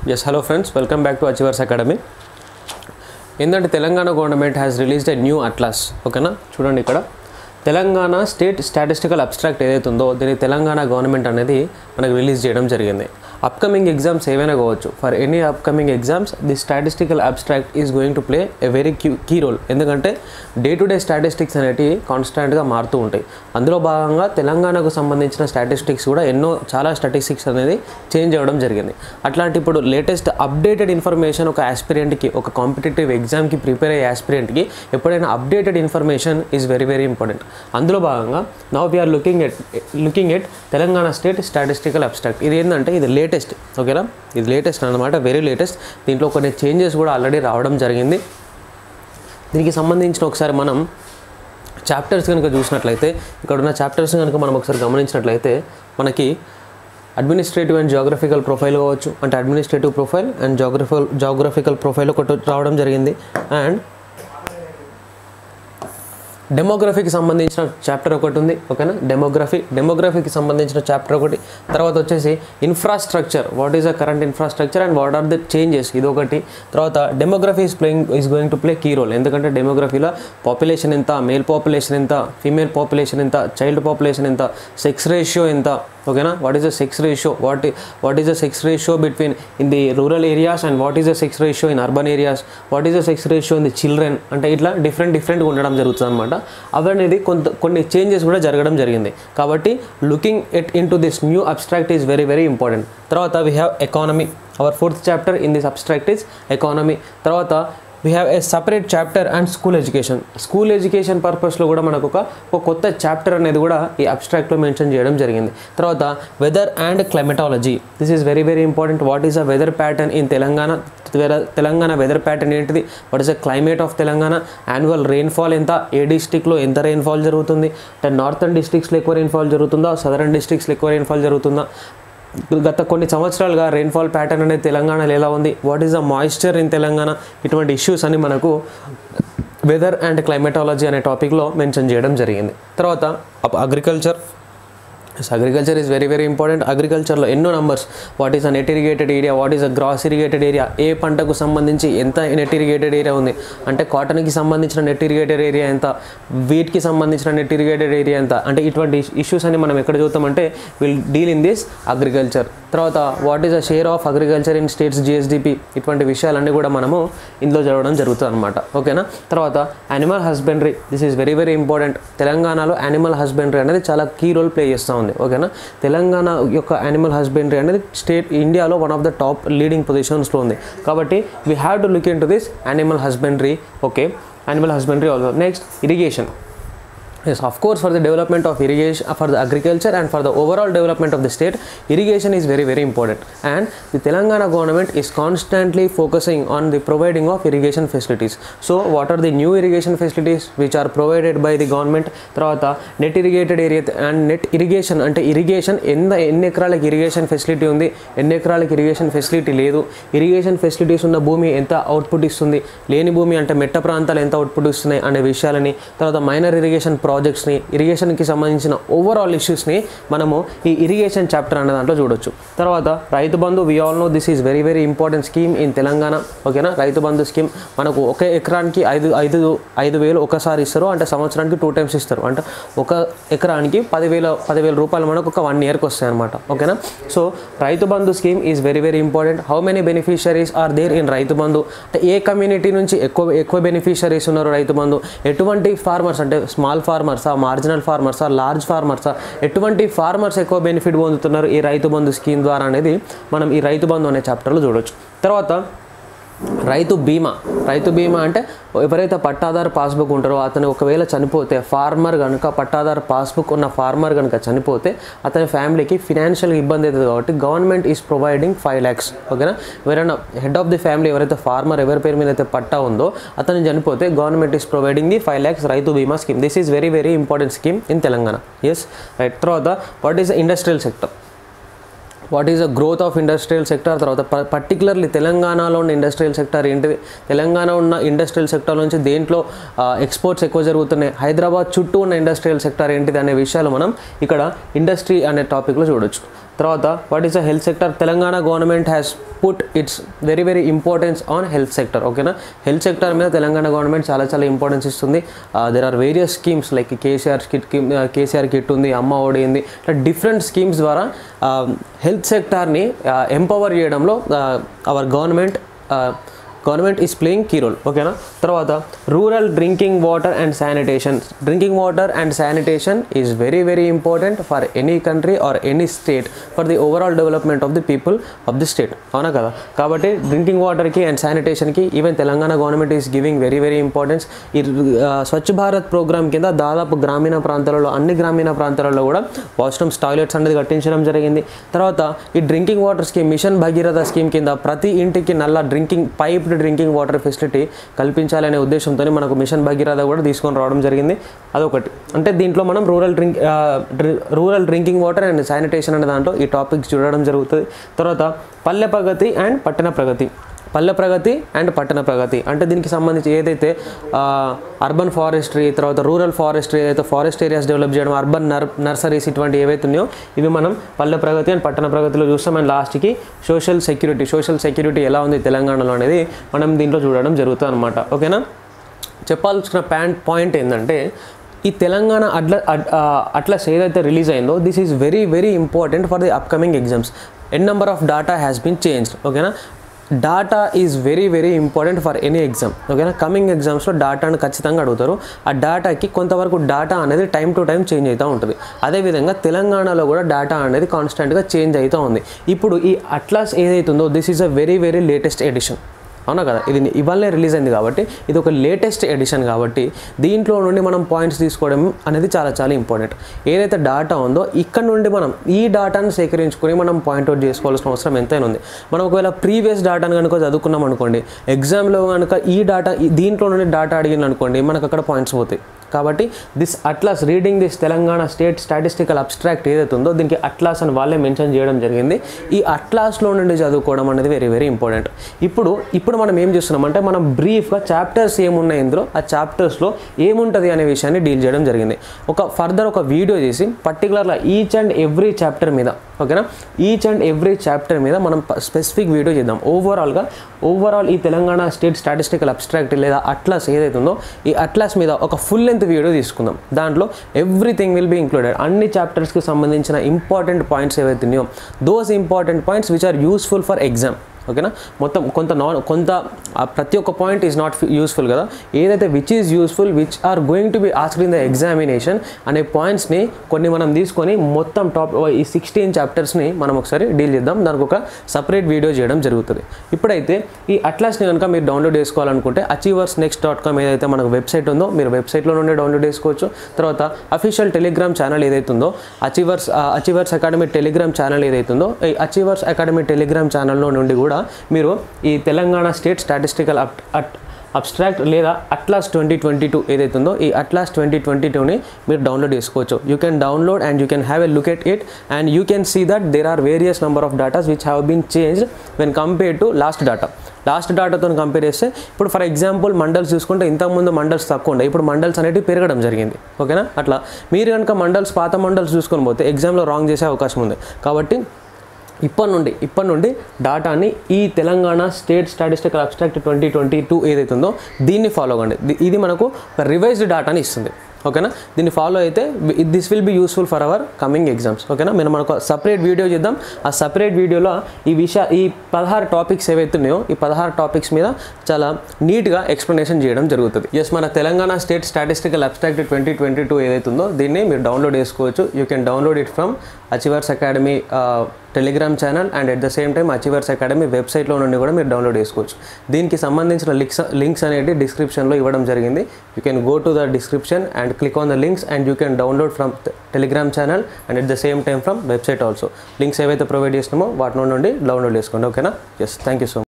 yes hello friends welcome back to Achievers Academy ఏంటంటే Telangana government has released a new atlas ఓకేనా చూడండి ఇక్కడ Telangana state statistical abstract ఏదైతే ఉందో దీన్ని తెలంగాణ గవర్నమెంట్ అనేది మనకు రిలీజ్ చేయడం జరిగింది అప్కమింగ్ ఎగ్జామ్స్ ఏవైనా కావచ్చు for any upcoming exams the statistical abstract is going to play a very cue key role ఎందుకంటే డే టు డే స్టాటిస్టిక్స్ అనేటివి కాన్స్టాంట్గా మారుతూ ఉంటాయి అందులో భాగంగా తెలంగాణకు సంబంధించిన స్టాటిస్టిక్స్ కూడా ఎన్నో చాలా స్టాటిస్టిక్స్ అనేది చేంజ్ అవ్వడం జరిగింది అట్లాంటి ఇప్పుడు లేటెస్ట్ అప్డేటెడ్ ఇన్ఫర్మేషన్ ఒక ఆస్పిరెంట్కి ఒక కాంపిటేటివ్ ఎగ్జామ్కి ప్రిపేర్ అయ్యే ఆస్పిరెంట్కి ఎప్పుడైనా updated information is very very important అందులో భాగంగా now we are looking at looking at Telangana state statistical abstract ఇది ఏంటంటే ఇది లేటెస్ట్ ఓకేనా ఇది లేటెస్ట్ అనమాట వెరీ లేటెస్ట్ దీంట్లో కొన్ని చేంజెస్ కూడా ఆల్రెడీ రావడం జరిగింది దీనికి సంబంధించిన ఒకసారి మనం చాప్టర్స్ కనుక చూసినట్లయితే ఇక్కడ ఉన్న చాప్టర్స్ కనుక మనం ఒకసారి గమనించినట్లయితే మనకి అడ్మినిస్ట్రేటివ్ అండ్ జాగ్రఫికల్ ప్రొఫైల్ కావచ్చు అంటే administrative profile and geographical geographical profile ఒకటి రావడం జరిగింది అండ్ డెమోగ్రఫీకి సంబంధించిన చాప్టర్ ఒకటి ఉంది ఓకేనా డెమోగ్రఫీ డెమోగ్రఫీకి సంబంధించిన చాప్టర్ ఒకటి తర్వాత వచ్చేసి infrastructure what is the current infrastructure and what are the changes ఇది ఒకటి తర్వాత demography is playing is going to play key role ఎందుకంటే డెమోగ్రఫీలో పాపులేషన్ ఎంత మేల్ పాపులేషన్ ఎంత ఫీమేల్ పాపులేషన్ ఎంత చైల్డ్ పాపులేషన్ ఎంత సెక్స్ రేషియో ఎంత ఓకేనా what is the sex ratio what what is the sex ratio between in the rural areas and what is the sex ratio in urban areas what is the sex ratio in the children అంటే ఇట్లా different డిఫరెంట్గా ఉండడం జరుగుతుంది అనమాట అవనేది కొంత కొన్ని changes కూడా జరగడం జరిగింది కాబట్టి looking at into this new abstract is very very important తర్వాత we have economy our fourth chapter in this abstract is economy తర్వాత we have a separate chapter and school education school education పర్పస్లో కూడా మనకు ఒక ఒక కొత్త chapter అనేది కూడా ఈ అబ్స్ట్రాక్ట్లో మెన్షన్ చేయడం జరిగింది తర్వాత weather and climatology this is very very important what is a weather pattern in Telangana Telangana weather pattern ఏంటిది what is the climate of Telangana annual rainfall ఎంత ఏ డిస్టిక్లో ఎంత రెయిన్ఫాల్ జరుగుతుంది అంటే నార్థన్ డిస్ట్రిక్ట్స్లో ఎక్కువ రెయిన్ఫాల్ జరుగుతుందా సదరన్ డిస్ట్రిక్ట్స్లో ఎక్కువ రెయిన్ఫాల్ జరుగుతుందా గత కొన్ని సంవత్సరాలుగా రెయిన్ఫాల్ ప్యాటర్న్ అనేది తెలంగాణలో ఎలా ఉంది what is the moisture in Telangana ఇటువంటి ఇష్యూస్ అని మనకు వెదర్ అండ్ క్లైమటాలజీ అనే టాపిక్లో మెన్షన్ చేయడం జరిగింది తర్వాత agriculture agriculture is very very important అగ్రికల్చర్లో ఎన్నో numbers what is a net irrigated area what is a gross irrigated area ఏ పంటకు సంబంధించి ఎంత నెట్ ఇరిగేటెడ్ ఏరియా ఉంది అంటే కాటన్కి సంబంధించిన నెట్ ఇరిగేటెడ్ ఏరియా ఎంత వీట్కి సంబంధించిన నెట్ ఇరిగేటెడ్ ఏరియా ఎంత అంటే ఇటువంటి ఇష్యూస్ అని మనం ఎక్కడ చూస్తామంటే will deal in this agriculture తర్వాత what is the share of agriculture in states GSDP ఇటువంటి విషయాలన్నీ కూడా మనము ఇందులో చదవడం జరుగుతుంది అనమాట ఓకేనా తర్వాత animal husbandry this is very very important తెలంగాణలో యానిమల్ హస్బెండరీ అనేది చాలా కీ రోల్ ప్లే చేస్తూ ఉంది ఓకేనా తెలంగాణ యొక్క యానిమల్ హస్బెండరీ అనేది స్టేట్ ఇండియాలో one of the top leading పొజిషన్స్లో ఉంది కాబట్టి we have to look into this animal husbandry okay animal husbandry also next irrigation yes of course for the development of irrigation uh, for the agriculture and for the overall development of the state irrigation is very very important and the telangana government is constantly focusing on the providing of irrigation facilities so what are the new irrigation facilities which are provided by the government తర్వాత net irrigated area and net irrigation అంటే irrigation ఎంత ఎన్ని ఎకరాలకు irrigation facility ఉంది ఎన్ని ఎకరాలకు irrigation facility లేదు irrigation facilities ఉన్న భూమి ఎంత అవుట్పుట్ ఇస్తుంది లేని భూమి అంటే మెట్ట ప్రాంతాలు ఎంత అవుట్పుట్ ఇస్తున్నాయి అనే విషయాలని తర్వాత మైనర్ ఇరిగేషన్ ప్రాజెక్ట్స్ని ఇరిగేషన్కి సంబంధించిన ఓవరాల్ ఇష్యూస్ని మనము ఈ ఇరిగేషన్ చాప్టర్ అనే దాంట్లో చూడొచ్చు తర్వాత Rythu Bandhu we all know this is very very important scheme in Telangana ఓకేనా రైతు బంధు స్కీమ్ మనకు ఒక ఎకరానికి ఐదు ఐదు ఐదు వేలు ఒకసారి ఇస్తారు అంటే సంవత్సరానికి టూ టైమ్స్ ఇస్తారు అంటే ఒక ఎకరానికి పదివేల పదివేల రూపాయలు మనకు ఒక వన్ ఇయర్కి వస్తాయి అనమాట ఓకేనా so Rythu Bandhu scheme is very very important how many beneficiaries are there in Rythu Bandhu అంటే ఏ కమ్యూనిటీ నుంచి ఎక్కువ ఎక్కువ బెనిఫిషరీస్ ఉన్నారు రైతు బంధు ఎటువంటి ఫార్మర్స్ అంటే స్మాల్ ఫార్మర్సా మార్జినల్ ఫార్మర్సా లార్జ్ ఫార్మర్సా ఎటువంటి ఫార్మర్స్ ఎక్కువ బెనిఫిట్ పొందుతున్నారు ఈ రైతు బంధు స్కీమ్ ద్వారా అనేది మనం ఈ రైతు బంధు అనే చాప్టర్లో చూడొచ్చు తర్వాత రైతు బీమా రైతు బీమా అంటే ఎవరైతే పట్టాదారు పాస్బుక్ ఉంటారో అతను ఒకవేళ చనిపోతే ఫార్మర్ కనుక పట్టాదారు పాస్బుక్ ఉన్న ఫార్మర్ కనుక చనిపోతే అతని ఫ్యామిలీకి ఫినాన్షియల్ ఇబ్బంది అవుతుంది కాబట్టి government is providing five lakhs ఓకేనా ఎవరైనా హెడ్ ఆఫ్ ది ఫ్యామిలీ ఎవరైతే ఫార్మర్ ఎవరి పేరు మీద అయితే పట్టా ఉందో అతను చనిపోతే government is providing the five lakhs Rythu Bima scheme this is very very important scheme in Telangana yes right తర్వాత what is industrial sector what is the growth of industrial sector తర్వాత పర్టికులర్లీ తెలంగాణలో ఉన్న ఇండస్ట్రియల్ సెక్టర్ ఏంటిది తెలంగాణ ఉన్న ఇండస్ట్రియల్ సెక్టర్ నుంచి దేంట్లో exports ఎక్కువ జరుగుతున్నాయి హైదరాబాద్ చుట్టూ ఉన్న ఇండస్ట్రియల్ సెక్టర్ ఏంటిది అనే విషయాలు మనం ఇక్కడ ఇండస్ట్రీ అనే టాపిక్లో చూడొచ్చు తర్వాత what is the health sector Telangana government has put its very very importance on health sector ఓకేనా హెల్త్ సెక్టర్ మీద తెలంగాణ గవర్నమెంట్ చాలా చాలా ఇంపార్టెన్స్ ఇస్తుంది there are various schemes like KCR kit KCR kit ఉంది అమ్మ ఒడి ఉంది ఇట్లా డిఫరెంట్ స్కీమ్స్ ద్వారా హెల్త్ సెక్టార్ని ఎంపవర్ చేయడంలో our government government is playing key role ఓకేనా తర్వాత rural drinking water and sanitation drinking water and sanitation is very very important for any country or any state for the overall development of the people of the state అవునా కదా కాబట్టి drinking వాటర్కి and శానిటేషన్కి even Telangana government is giving very very importance ఈ ఆ, స్వచ్ఛ Bharat programme కింద దాదాపు గ్రామీణ ప్రాంతాలలో అన్ని గ్రామీణ ప్రాంతాలలో కూడా వాష్రూమ్స్ టాయిలెట్స్ అనేది కట్టించడం జరిగింది తర్వాత ఈ drinking water scheme mission Bhagiratha scheme కింద ప్రతి ఇంటికి నల్ల drinking piped drinking water facility కల్పించాలనే ఉద్దేశంతో మనకు మిషన్ భగీరథ కూడా తీసుకొని రావడం జరిగింది అదొకటి అంటే దీంట్లో మనం rural drink rural drinking water and sanitation అనే దాంట్లో ఈ టాపిక్స్ చూడడం జరుగుతుంది తర్వాత పల్లె ప్రగతి అండ్ పట్టణ ప్రగతి పల్లె ప్రగతి అండ్ పట్టణ ప్రగతి అంటే దీనికి సంబంధించి ఏదైతే అర్బన్ ఫారెస్ట్రీ తర్వాత రూరల్ ఫారెస్ట్రీ ఏదైతే ఫారెస్ట్ ఏరియాస్ డెవలప్ చేయడం అర్బన్ నర్ నర్సరీస్ ఇటువంటి ఏవైతే ఉన్నాయో ఇవి మనం పల్లె ప్రగతి అండ్ పట్టణ ప్రగతిలో చూస్తాం అండ్ లాస్ట్కి సోషల్ సెక్యూరిటీ సోషల్ సెక్యూరిటీ ఎలా ఉంది తెలంగాణలో అనేది మనం దీంట్లో చూడడం జరుగుతుంది అనమాట ఓకేనా చెప్పాల్సిన ప్యాంట్ పాయింట్ ఏంటంటే ఈ తెలంగాణ అట్ల అట్లస్ ఏదైతే రిలీజ్ అయిందో this is very very important for the upcoming exams N number of data has been changed ఓకేనా data is very very important for any exam ఓకేనా కమింగ్ ఎగ్జామ్స్లో డాటాను ఖచ్చితంగా అడుగుతారు ఆ డాటాకి కొంతవరకు డాటా అనేది టైం టు టైం చేంజ్ అవుతూ ఉంటుంది అదేవిధంగా తెలంగాణలో కూడా డాటా అనేది కాన్స్టెంట్గా చేంజ్ అవుతూ ఉంది ఇప్పుడు ఈ అట్లాస్ ఏదైతుందో this is a very very latest edition అవునా కదా ఇది ఇవాళనే రిలీజ్ అయింది కాబట్టి ఇది ఒక లేటెస్ట్ ఎడిషన్ కాబట్టి దీంట్లో నుండి మనం పాయింట్స్ తీసుకోవడం అనేది చాలా చాలా ఇంపార్టెంట్ ఏదైతే డాటా ఉందో ఇక్కడ నుండి మనం ఈ డాటాను సేకరించుకొని మనం పాయింట్అవుట్ చేసుకోవాల్సిన అవసరం ఎంతైనా ఉంది మనం ఒకవేళ ప్రీవియస్ డాటాను కనుక చదువుకున్నాం అనుకోండి ఎగ్జామ్లో కనుక ఈ డాటా ఈ- దీంట్లో నుండి డాటా అడిగింది అనుకోండి మనకు అక్కడ పాయింట్స్ పోతాయి కాబట్టి this atlas reading this Telangana state statistical abstract ఏదైతే ఉందో దీనికి అట్లాస్ అని వాళ్ళే మెన్షన్ చేయడం జరిగింది ఈ అట్లాస్లో నుండి చదువుకోవడం అనేది వెరీ వెరీ ఇంపార్టెంట్ ఇప్పుడు ఇప్పుడు మనం ఏం చేస్తున్నామంటే మనం బ్రీఫ్గా చాప్టర్స్ ఏమున్నాయి ఇందులో ఆ చాప్టర్స్లో ఏముంటుంది అనే విషయాన్ని డీల్ చేయడం జరిగింది ఒక ఫర్దర్ ఒక వీడియో చేసి పర్టికులర్గా ఈచ్ అండ్ ఎవ్రీ చాప్టర్ మీద ఓకేనా ఈచ్ అండ్ ఎవ్రీ చాప్టర్ మీద మనం స్పెసిఫిక్ వీడియో చేద్దాం ఓవరాల్గా ఓవరాల్ ఈ తెలంగాణ స్టేట్ స్టాటిస్టికల్ అబ్స్ట్రాక్ట్ లేదా అట్లాస్ ఏదైతే ఉందో ఈ అట్లాస్ మీద ఒక ఫుల్ లెంత్ వీడియో తీసుకుందాం దాంట్లో ఎవ్రీథింగ్ విల్ బి ఇంక్లూడెడ్ అన్ని చాప్టర్స్కి సంబంధించిన ఇంపార్టెంట్ పాయింట్స్ ఏవైతే ఉన్నాయో those important points which are useful for exam ఓకేనా మొత్తం కొంత నాన్ కొంత ఆ ప్రతి ఒక్క పాయింట్ ఈజ్ నాట్ యూస్ఫుల్ కదా ఏదైతే which is useful which are going to be asked in the examination అనే పాయింట్స్ని కొన్ని మనం తీసుకొని మొత్తం టాప్ ఈ సిక్స్టీన్ చాప్టర్స్ని మనం ఒకసారి డీల్ చేద్దాం దానికి ఒక సపరేట్ వీడియో చేయడం జరుగుతుంది ఇప్పుడైతే ఈ అట్లాస్ని కనుక మీరు డౌన్లోడ్ చేసుకోవాలనుకుంటే అచీవర్స్ నెక్స్ట్ డాట్ కామ్ ఏదైతే మనకు వెబ్సైట్ ఉందో మీరు వెబ్సైట్లో నుండి డౌన్లోడ్ చేసుకోవచ్చు తర్వాత అఫీషియల్ టెలిగ్రామ్ ఛానల్ ఏదైతే ఉందో Achievers Achievers Academy Telegram channel ఏదైతే ఉందో ఈ అచీవర్స్ అకాడమీ టెలిగ్రామ్ ఛానల్లో నుండి కూడా మీరు ఈ తెలంగాణ స్టేట్ స్టాటిస్టికల్ అప్ అట్ అబ్స్ట్రాక్ట్ లేదా అట్లాస్ ట్వంటీ ట్వంటీ టూ ఏదైతే ఉందో ఈ అట్లాస్ ట్వంటీ ట్వంటీ టూని మీరు డౌన్లోడ్ చేసుకోవచ్చు you can download and you can have a look at it and you can see that there are various number of datas which have been changed when compare to last data last డాటాతో compare చేస్తే ఇప్పుడు for example mandals చూసుకుంటే ఇంతకుముందు mandals తక్కువ ఉండే ఇప్పుడు mandals అనేవి పెరగడం జరిగింది ఓకేనా అట్లా మీరు కనుక మండల్స్ పాత మండల్స్ చూసుకొని పోతే ఎగ్జామ్లో రాంగ్ చేసే అవకాశం ఉంది కాబట్టి ఇప్పటి నుండి ఇప్పటి నుండి డాటాని ఈ Telangana state statistical abstract twenty twenty two ఏదైతే ఉందో దీన్ని ఫాలో అవ్వండి ది- ఇది మనకు ఒక రివైజ్డ్ డాటాని ఇస్తుంది ఓకేనా దీన్ని ఫాలో అయితే this will be useful for our coming exams ఓకేనా మేము మనకు సపరేట్ వీడియో చేద్దాం ఆ సపరేట్ వీడియోలో ఈ విషయ ఈ పదహారు టాపిక్స్ ఏవైతే ఉన్నాయో ఈ పదహారు టాపిక్స్ మీద చాలా నీట్గా ఎక్స్ప్లెనేషన్ చేయడం జరుగుతుంది ఎస్ మన Telangana state statistical abstract twenty twenty two ఏదైతే ఉందో దీన్ని మీరు డౌన్లోడ్ చేసుకోవచ్చు you can download it from Achievers Academy Telegram channel and at the same time Achievers Academy వెబ్సైట్లో నుండి కూడా మీరు డౌన్లోడ్ చేసుకోవచ్చు దీనికి సంబంధించిన లింక్స్ లింక్స్ అనేవి డిస్క్రిప్షన్లో ఇవ్వడం జరిగింది you can go to the description and click on the links and you can download from Telegram channel and at the same time from website also links ఏవైతే ప్రొవైడ్ చేసినామో వాటి నుండి డౌన్లోడ్ చేసుకోండి ఓకేనా yes thank you so much